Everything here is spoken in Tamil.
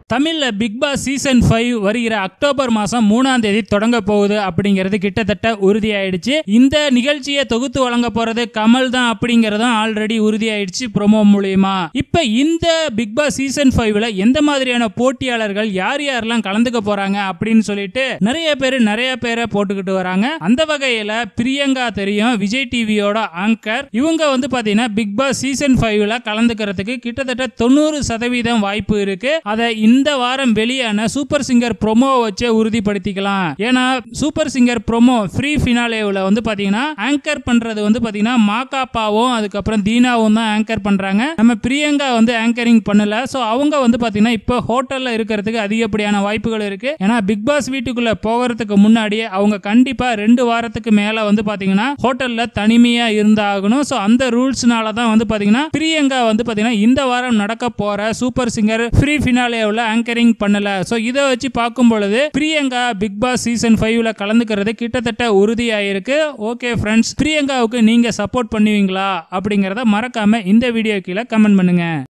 தமிழ்ல பிக் பாஸ் சீசன் ஃபைவ் வருகிற அக்டோபர் மாசம் மூணாம் தேதி தொடங்க போகுது அப்படிங்கிறது கிட்டத்தட்ட உறுதியாயிடுச்சு இந்த நிகழ்ச்சியை தொகுத்து வழங்க போறது கமல் தான் அப்படிங்கறதும் ஆல்ரெடி உறுதியாயிடுச்சு ப்ரோமோ மூலியமா இப்ப இந்த பிக் பாஸ் சீசன் ஃபைவ்ல எந்த மாதிரியான போட்டியாளர்கள் யார் யாரெல்லாம் கலந்துக்க போறாங்க அப்படின்னு சொல்லிட்டு நிறைய பேர் நிறைய பேரை போட்டுக்கிட்டு வராங்க அந்த வகையில பிரியங்கா தெரியும் விஜய் டிவியோட ஆங்கர் இவங்க வந்து பாத்தீங்கன்னா பிக் பாஸ் சீசன் ஃபைவ்ல கலந்துக்கிறதுக்கு கிட்டத்தட்ட தொண்ணூறு சதவீதம் வாய்ப்பு இருக்கு அதை இந்த வாரம் வெளியான சூப்பர் சிங்கர் ப்ரோமோ வச்சு உறுதிப்படுத்திக்கலாம் ஏன்னா சூப்பர் சிங்கர் ப்ரோமோ ஃப்ரீ ஃபினாலேவில் வந்து பாத்தீங்கன்னா ஆங்கர் பண்றது வந்து பாத்தீங்கன்னா மாகாப்பாவும் அதுக்கப்புறம் தீனாவும் தான் ஆங்கர் பண்றாங்க நம்ம பிரியங்கா வந்து ஆங்கரிங் பண்ணல ஸோ அவங்க வந்து பாத்தீங்கன்னா இப்போ ஹோட்டல்ல இருக்கிறதுக்கு அதிகப்படியான வாய்ப்புகள் இருக்கு ஏன்னா பிக் பாஸ் வீட்டுக்குள்ள போகிறதுக்கு முன்னாடியே அவங்க கண்டிப்பா ரெண்டு வாரத்துக்கு மேல வந்து பாத்தீங்கன்னா ஹோட்டல்ல தனிமையா இருந்தாகணும் ஸோ அந்த ரூல்ஸ்னால தான் வந்து பாத்தீங்கன்னா பிரியங்கா வந்து பாத்தீங்கன்னா இந்த வாரம் நடக்க போற சூப்பர் சிங்கர் ஃப்ரீ ஃபினாலேவில் ஆங்கரிங் பண்ணல ஸோ இதை வச்சு பார்க்கும் பொழுது பிரியங்கா பிக் பாஸ் சீசன் ஃபைவ்ல கலந்துக்கிறது கிட்டத்தட்ட உறுதியாயிருக்கு ஓகே ஃப்ரெண்ட்ஸ் பிரியங்காவுக்கு நீங்க சப்போர்ட் பண்ணுவீங்களா அப்படிங்கிறத மறக்காம இந்த வீடியோ கீழே கமெண்ட் பண்ணுங்க